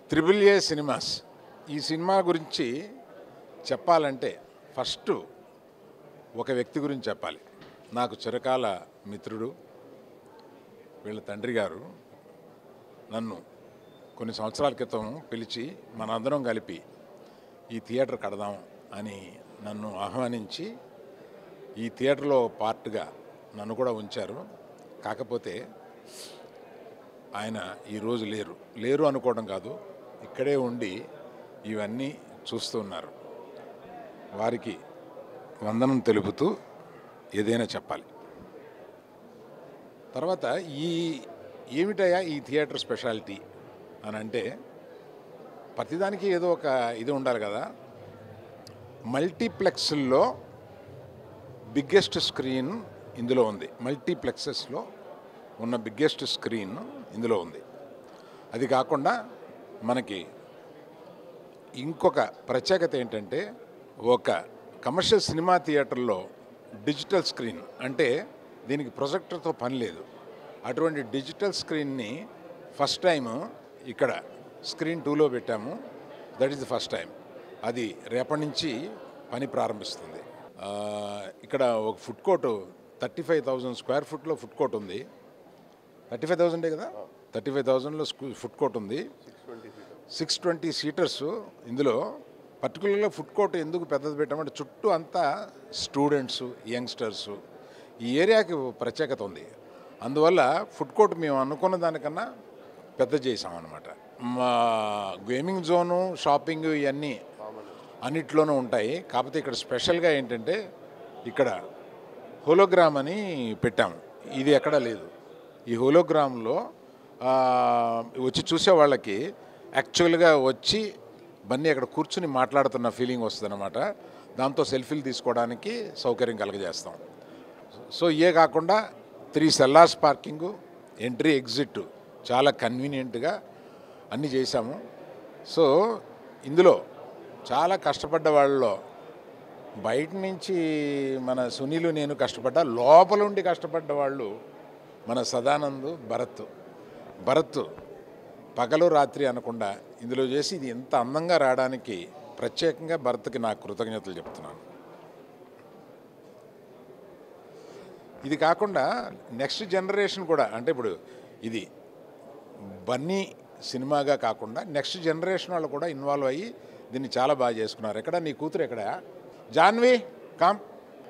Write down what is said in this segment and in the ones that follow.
Triple A cinemas ఈ cinema గురించి చెప్పాలంటే ఫస్ట్ ఒక వ్యక్తి గురించి చెప్పాలి నాకు చిరకాల మిత్రుడు వీళ్ళ తండ్రి గారు నన్ను కొన్ని సంవత్సరాల క్రితం పిలిచి మనందరం కలిపి ఈ థియేటర్ కడదాం అని నన్ను ఆహ్వానించి ఈ థియేటర్లో పార్ట్గా నన్ను కూడా ఉంచారు కాకపోతే ఆయన ఈరోజు లేరు లేరు అనుకోవడం కాదు ఇక్కడే ఉండి ఇవన్నీ చూస్తూ ఉన్నారు వారికి వందనం తెలుపుతూ ఏదైనా చెప్పాలి తర్వాత ఈ ఏమిటయా ఈ థియేటర్ స్పెషాలిటీ అని అంటే ప్రతిదానికి ఏదో ఒక ఇది ఉండాలి కదా మల్టీప్లెక్స్ల్లో బిగ్గెస్ట్ స్క్రీన్ ఇందులో ఉంది మల్టీప్లెక్సెస్లో ఉన్న బిగ్గెస్ట్ స్క్రీన్ ఇందులో ఉంది అది కాకుండా మనకి ఇంకొక ప్రత్యేకత ఏంటంటే ఒక కమర్షియల్ సినిమా థియేటర్లో డిజిటల్ స్క్రీన్ అంటే దీనికి ప్రొజెక్టర్తో పని లేదు అటువంటి డిజిటల్ స్క్రీన్ని ఫస్ట్ టైం ఇక్కడ స్క్రీన్ టూలో పెట్టాము that is the first time అది రేపటి నుంచి పని ప్రారంభిస్తుంది ఆ, ఇక్కడ ఒక food court thirty five thousand square ఫుట్లో ఫుడ్ కోర్ట్ ఉంది థర్టీ ఫైవ్ థౌజండే కదా థర్టీ ఫైవ్ థౌజండ్లో ఫుడ్ కోర్ట్ ఉంది సిక్స్ ట్వంటీ సీటర్స్ ఇందులో పర్టికులర్గా ఫుడ్ కోర్ట్ ఎందుకు పెద్దది పెట్టామంటే చుట్టూ అంతా స్టూడెంట్స్ యంగ్స్టర్స్ ఈ ఏరియాకి ప్రత్యేకత ఉంది అందువల్ల ఫుడ్ కోర్ట్ మేము అనుకున్న దానికన్నా పెద్ద చేసాం అనమాట మా గేమింగ్ జోను షాపింగ్ ఇవన్నీ అన్నిట్లోనూ ఉంటాయి కాకపోతే ఇక్కడ స్పెషల్గా ఏంటంటే ఇక్కడ హోలోగ్రామ్ అని పెట్టాము ఇది ఎక్కడా లేదు ఈ హోలోగ్రామ్లో ఆ, వచ్చి చూసే వాళ్ళకి యాక్చువల్గా వచ్చి బన్నీ అక్కడ కూర్చుని మాట్లాడుతున్న ఫీలింగ్ వస్తుందన్నమాట దాంతో సెల్ఫీలు తీసుకోవడానికి సౌకర్యం కలగజేస్తాం సో ఇవే కాకుండా three cellars parking entry exit చాలా కన్వీనియంట్గా అన్నీ చేశాము సో ఇందులో చాలా కష్టపడ్డ వాళ్ళలో బయట నుంచి మన సునీలు నేను కష్టపడ్డా లోపల ఉండి కష్టపడ్డ వాళ్ళు మన సదానంద్ భరత్ భరత్ పగలు రాత్రి అనకుండా ఇందులో చేసి ఇది ఎంత అందంగా రావడానికి ప్రత్యేకంగా భరత్కి నా కృతజ్ఞతలు చెప్తున్నాను ఇది కాకుండా నెక్స్ట్ జనరేషన్ కూడా అంటే ఇప్పుడు ఇది బన్నీ సినిమాగా కాకుండా నెక్స్ట్ జనరేషన్ వాళ్ళు కూడా ఇన్వాల్వ్ అయ్యి దీన్ని చాలా బాగా చేసుకున్నారు ఎక్కడ నీ కూతురు ఎక్కడ జాన్వి కామ్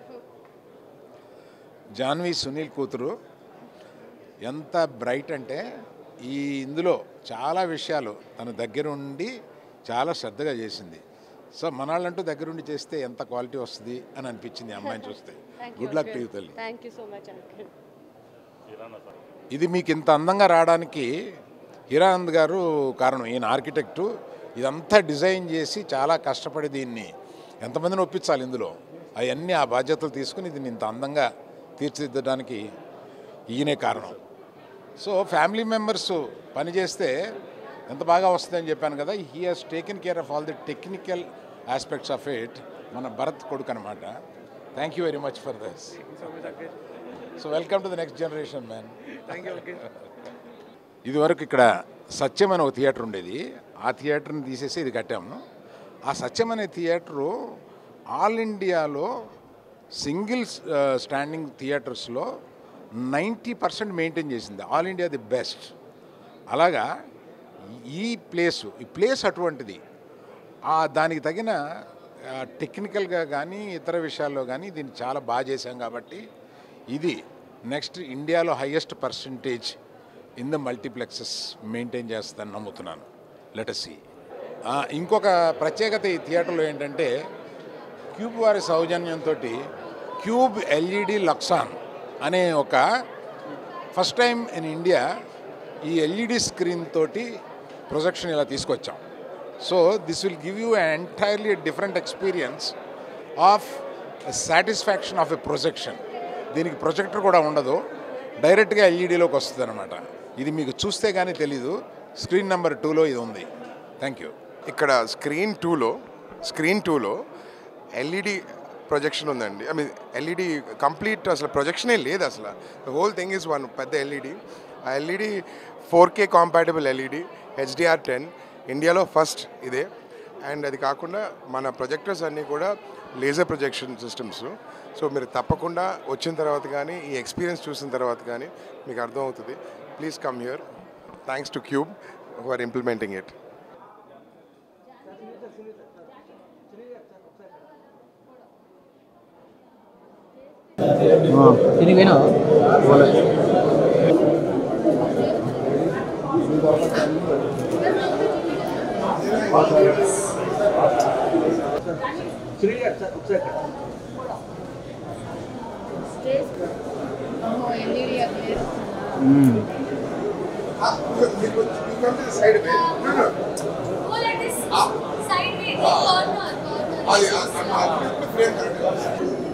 జాన్వి సునీల్ కూతురు ఎంత బ్రైట్ అంటే ఈ ఇందులో చాలా విషయాలు తన దగ్గరుండి చాలా శ్రద్ధగా చేసింది సో మనాళ్ళంటూ దగ్గరుండి చేస్తే ఎంత క్వాలిటీ వస్తుంది అని అనిపించింది ఈ అమ్మాయిని చూస్తే గుడ్ లక్ టు యూ తల్లి thank you so much uncle ఇది మీకు ఇంత అందంగా రావడానికి హీరానంద్ గారు కారణం ఈయన ఆర్కిటెక్టు ఇదంతా డిజైన్ చేసి చాలా కష్టపడి దీన్ని ఎంతమందిని ఒప్పించాలి ఇందులో అవన్నీ ఆ బాధ్యతలు తీసుకుని దీన్ని ఇంత అందంగా తీర్చిదిద్దడానికి ఈయనే కారణం సో ఫ్యామిలీ మెంబర్స్ పనిచేస్తే ఎంత బాగా వస్తుందని చెప్పాను కదా he has taken care of all the technical aspects of it మన భరత్ కొడుకు అనమాట thank you very much for this so welcome to the next generation man ఇది వరకు ఇక్కడ సత్యం అనే ఒక థియేటర్ ఉండేది ఆ థియేటర్ని తీసేసి ఇది కట్టాము ఆ సత్యం అనే థియేటరు ఆల్ ఇండియాలో సింగిల్ స్టాండింగ్ థియేటర్స్లో నైంటీ పర్సెంట్ మెయింటైన్ చేసింది ఆల్ ఇండియా ది బెస్ట్ అలాగా ఈ ప్లేస్ ఈ ప్లేస్ అటువంటిది ఆ దానికి తగిన టెక్నికల్గా కానీ ఇతర విషయాల్లో కానీ దీన్ని చాలా బాగా చేశాం కాబట్టి ఇది నెక్స్ట్ ఇండియాలో highest percentage in the multiplexes maintain చేస్తుందని నమ్ముతున్నాను లెటసి ఇంకొక ప్రత్యేకత ఈ థియేటర్లో ఏంటంటే క్యూబ్ వారి సౌజన్యంతో క్యూబ్ ఎల్ఈడి లక్సాన్ అనే ఒక ఫస్ట్ టైం ఇన్ ఇండియా ఈ ఎల్ఈడి స్క్రీన్ తోటి ప్రొజెక్షన్ ఇలా తీసుకొచ్చాం so this will give you entirely different experience of satisfaction of a projection దీనికి ప్రొజెక్టర్ కూడా ఉండదు డైరెక్ట్గా ఎల్ఈడిలోకి వస్తుంది అనమాట ఇది మీకు చూస్తే కానీ తెలీదు స్క్రీన్ నెంబర్ టూలో ఇది ఉంది థ్యాంక్ యూ ఇక్కడ స్క్రీన్ టూలో స్క్రీన్ టూలో ఎల్ఈడి ప్రొజెక్షన్ ఉందండి ఐ మీన్ ఎల్ఈడి కంప్లీట్ అసలు ప్రొజెక్షనే లేదు అసలు the whole thing is one పెద్ద ఎల్ఈడి ఆ LED four K compatible LED HDR ten ఇండియాలో ఫస్ట్ ఇదే అండ్ అది కాకుండా మన ప్రొజెక్టర్స్ అన్నీ కూడా లేజర్ ప్రొజెక్షన్ సిస్టమ్స్ సో మీరు తప్పకుండా వచ్చిన తర్వాత కానీ ఈ ఎక్స్పీరియన్స్ చూసిన తర్వాత కానీ మీకు అర్థమవుతుంది please come here thanks to Qube who are implementing it తిరిగి పోయినా ఎల్ఈడి అగ్లేర్ Go like this. Sideways. Corner. Corner.